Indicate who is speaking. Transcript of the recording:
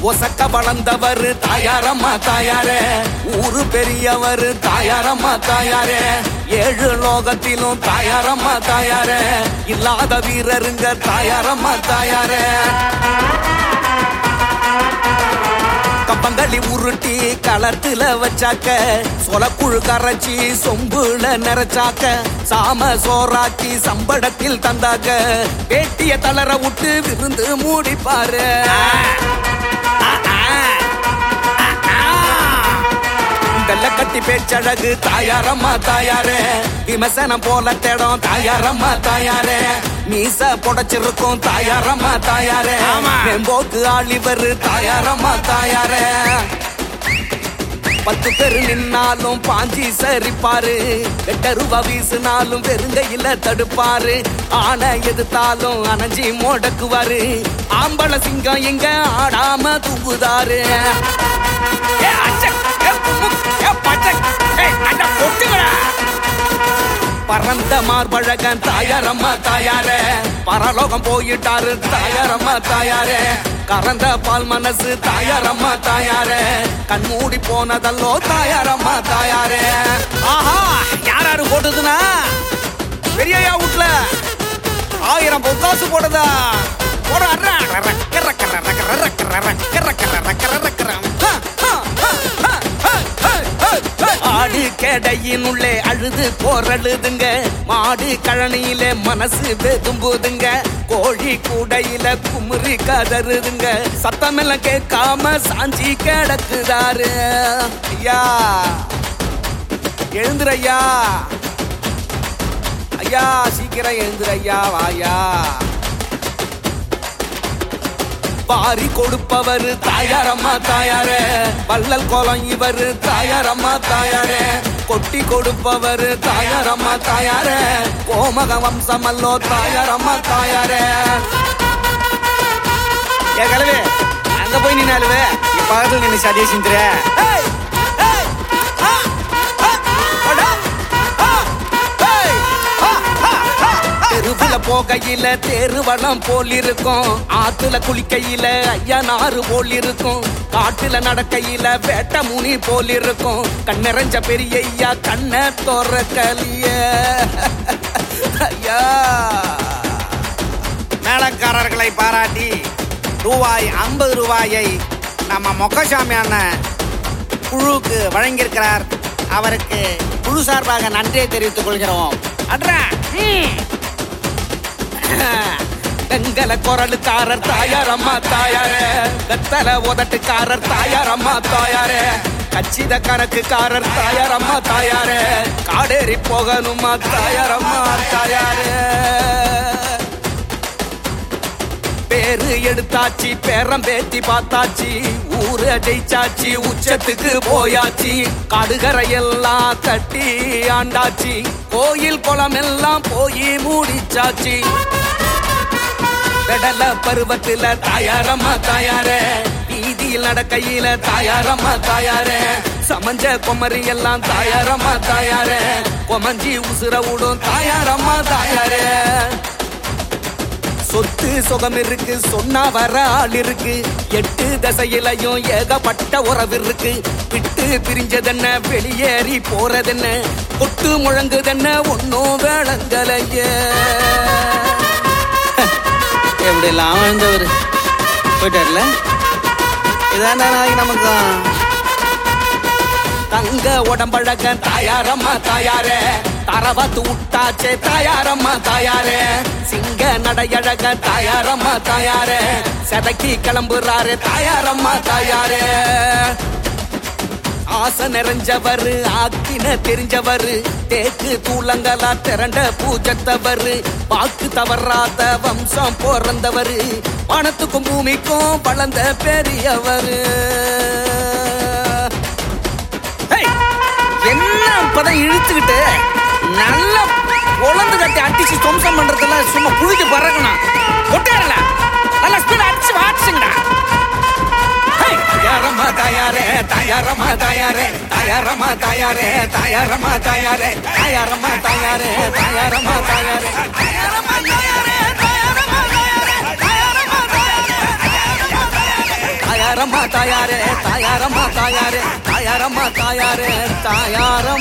Speaker 1: ஒசக்க வளர்ந்தவர் தாயாரம்மா தாயாரே ஊரு பெரியவர் தாயாரம்மா தாயாரே ஏழு லோகத்திலும் தாயாரம்மா தாயாரே இல்லாத வீரருங்க தாயாரம்மா தாயாரே கப்பங்களி உருட்டி களத்துல வச்சாக்க சொலக்குழு கரைச்சி சொம்புல நிறைச்சாக்க சாம சோறாக்கி சம்படத்தில் தந்தாக்க பேட்டிய தளர விட்டு விருந்து மூடிப்பாரு வெள்ள கட்டி பேச்சழகு தாயாரம்மா தாயாரே விமர்சனம் போல தேடம் தாயாரம்மா தாயாரே மீச புடைச்சிருக்கும் தாயாரம்மா தாயாரே மேம்போக்கு ஆளிவர் தாயாரம்மா தாயாரே பத்து பேரு நின்னாலும் பாஞ்சி சரிப்பாரு எட்ட ரூபா வீசினாலும் வெறுங்கையில தடுப்பாரு ஆனை எதிர்த்தாலும் அணைஞ்சி மோடக்குவாரு ஆம்பள சிங்கம் எங்க ஆடாம தூங்குதாரு ஏ அச்சக், ஏ புமுக், ஏ பச்சக், ஏய், அட பொட்டுங்களா. பறந்த மார்பழகன் தாயாரம்மா தாயாரே பரலோகம் போயிட்டாரு தாயாரம்மா தாயாரே கறந்த பால் மனசு தாயாரம்மா தாயாரே கண்மூடி போனதல்லோ தாயாரம்மா தாயாரே ஆஹா யார் யாரு போட்டதுன்னா பெரியய்யா வீட்ல ஆயிரம் பொக்காசு போடுதா போட அர்றா, ரர்ற, கர்ற, கர்ற, ரக்க, ரர்ற, கர்ற, ரர்ற, கர்ற, கர்ற, ரக்க, ரர்ற, கர்ற. ஹ, ஹ, ஹ, ஹ, ஹ, ஹ, ஹ, ஹ. ஆடு கேடையின் உள்ளே அழுது போரழுதுங்க மாடு கழனியில மனசு வெதும்புதுங்க கோழி கூடையில குமுறி கதறுதுங்க சத்தமெல்லாம் கேட்காம சாஞ்சி கிடக்குதாரு ஐயா எழுந்துரையா ஐயா சீக்கிரம் எழுந்துரையா வாயா பாரி கொடுப்பவர் தாயாரம்மா தாயாரே வள்ளல் கோலம் இவர் தாயாரம்மா தாயாரே கொட்டி கொடுப்பவர் தாயாரம்மா தாயாரே கோமக வம்சமல்லோ தாயாரம்மா தாயாரே
Speaker 2: ஏ கலவே அங்க போய் நின்னாலுவே இங்க பக்கத்துல நின்று சதியை சிந்துற
Speaker 1: ஏய், ஏய், ஆ, ஆ, அடா, ஆ, ஏய், ஆ, ஆ, ஆ, ஆ. தெருவுல போகையில தெருவளம் போல் இருக்கும் ஆத்துல குளிக்கையில ஐயா நாறு போல் இருக்கும் காட்டுல நடக்கையில வேட்ட முனி போல் இருக்கும் கண் நிறைஞ்ச பெரிய ஐயா கண்ண தோறக்கலிய ஐயா
Speaker 2: மேளக்காரர்களை பாராட்டி ரூபாய் ஐம்பது ரூபாயை நம்ம மொக்கசாமி அண்ணன் குழுவுக்கு வழங்கியிருக்கிறார் அவருக்கு குழு சார்பாக நன்றியை தெரிவித்துக் கொள்கிறோம் அட்ரா ம்.
Speaker 1: வெங்கல குரலுக்காரர் தாயார் அம்மா தாயாரே வெத்தல உதட்டுக்காரர் தாயார் அம்மா தாயாரே கச்சித கணக்குக்காரர் தாயார் அம்மா தாயாரே காடேறி போகணுமா தாயார் அம்மா தாயாரே பேரு எடுத்தாச்சு பேரம் பேத்தி பார்த்தாச்சு ஊரு ஜெயிச்சாச்சு உச்சத்துக்கு போயாச்சு காடுகரை எல்லாம் கட்டி ஆண்டாச்சு கோயில் குளம் எல்லாம் போய் மூடிச்சாச்சு கடல பருவத்துல தாயாரம்மா தாயாரே வீதியில் நடக்கையில தாயாரம்மா தாயாரே சமஞ்ச குமரி எல்லாம் தாயாரம்மா தாயாரே கொமஞ்சி உசுர விடும் தாயாரம்மா தாயாரே சொத்து சுகம் இருக்கு சொன்னா வர ஆள் இருக்கு எட்டு தசையிலையும் ஏகப்பட்ட உறவு இருக்கு விட்டு பிரிஞ்சதென்ன வெளியேறி போறதென்ன கொட்டு முழங்குதென்ன ஒன்னும் விளங்கலையே
Speaker 2: எப்படி எல்லாம் வாழ்ந்தவர் போயிட்டார்ல இதான் நாளைக்கு நமக்கு
Speaker 1: தங்க உடம்பழக தாயாரம்மா தாயாரே தரவத்து விட்டாச்சே தாயாரம்மா தாயாரே சிங்க நடையழக தாயாரம்மா தாயாரே செதக்கி கிளம்புறாரு தாயாரம்மா தாயாரே ஆசை நிறைஞ்சவர் ஆக்கின தெரிஞ்சவர் தேக்கு தூளங்களா திரண்ட பூஜத்தவர் வாக்கு தவறாத வம்சம் பிறந்தவர் பணத்துக்கும் பூமிக்கும் வளர்ந்த பெரியவர்
Speaker 2: என்ன இப்பதான் இழுத்துக்கிட்டு நல்லா உழந்து கட்டி அடிச்சு துவம்சம் பண்றதுல சும்மா புழுதி பறக்கணும் கொட்டாரல நல்லா ஸ்பீட் அடிச்சு வாடிச்சுங்கடா
Speaker 1: தயாரம்மா தயாரே தயாரம்மா தயாரே தயாரம்மா தயாரே தயாரம்மா தயாரே தயாரம்மா தயாரே தயாரம்மா தயாரே தயாரம்மா தயாரே தயாரம்மா தயாரே தயாரம்மா தயாரே தயாரம்மா தயாரே தாயாரம்மா தாயாரே தாயாரம்மா தாயாரே தாயாரம்மா தாயாரே தாயாரம்மா